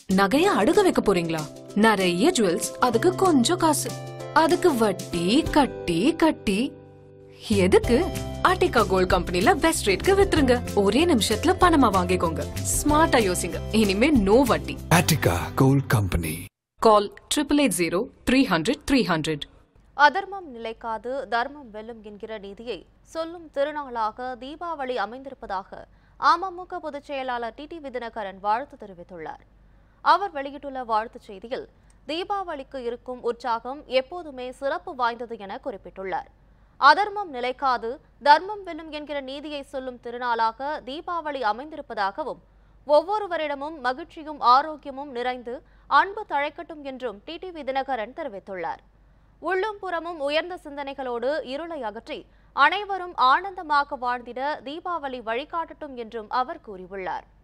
நகைய அடுக்க வைக்க போறீங்களா நிறைய ஜுவல்ஸ் அதுக்கு கொஞ்சம் காசு அதுக்கு வட்டி கட்டி கட்டி எதுக்கு ஆர்டிகா கோல்ட் கம்பெனில பெஸ்ட் ரேட்க்கு வித்துருங்க ஒரே நிமிஷத்துல பணமா வாங்கிக்கோங்க ஸ்மார்ட்டா யோசிங்க இனிமே நோ வட்டி Attica Gold Company. Call triple eight zero three hundred three hundred அதர்மம் நிலைக்காது தர்மம் வெல்லும் என்கிற நீதியை சொல்லும் திருநாளாக தீபாவளி அமைந்திருப்பதாக அமமுக பொதுச் செயலாளர் டிடி விதினகரன் வாழ்த்து தெரிவித்துள்ளார் அவர் வெளியிட்டுள்ள வாழ்த்துச் செய்தியில் தீபாவளிக்கு இருக்கும் உற்சாகம் எப்போதுமே சிறப்பு வாய்ந்தது என குறிப்பிட்டுள்ளார் அதர்மம் நிலைக்காது தர்மம் வெல்லும் என்கிற நீதியை சொல்லும் திருநாளாக தீபாவளி அமைந்திருப்பதாகவும் ஒவ்வொருவரிடமும் மகிழ்ச்சியும் ஆரோக்கியமும் நிறைந்து அன்பு தழைக்கட்டும் என்றும் டிடிவி தினகரன் தெரிவித்துள்ளார் உள்ளும் புறமும் உயர்ந்த சிந்தனைகளோடு இருளை அகற்றி அனைவரும் ஆனந்தமாக வாழ்ந்திட தீபாவளி வழிகாட்டட்டும் என்றும் அவர் கூறியுள்ளார்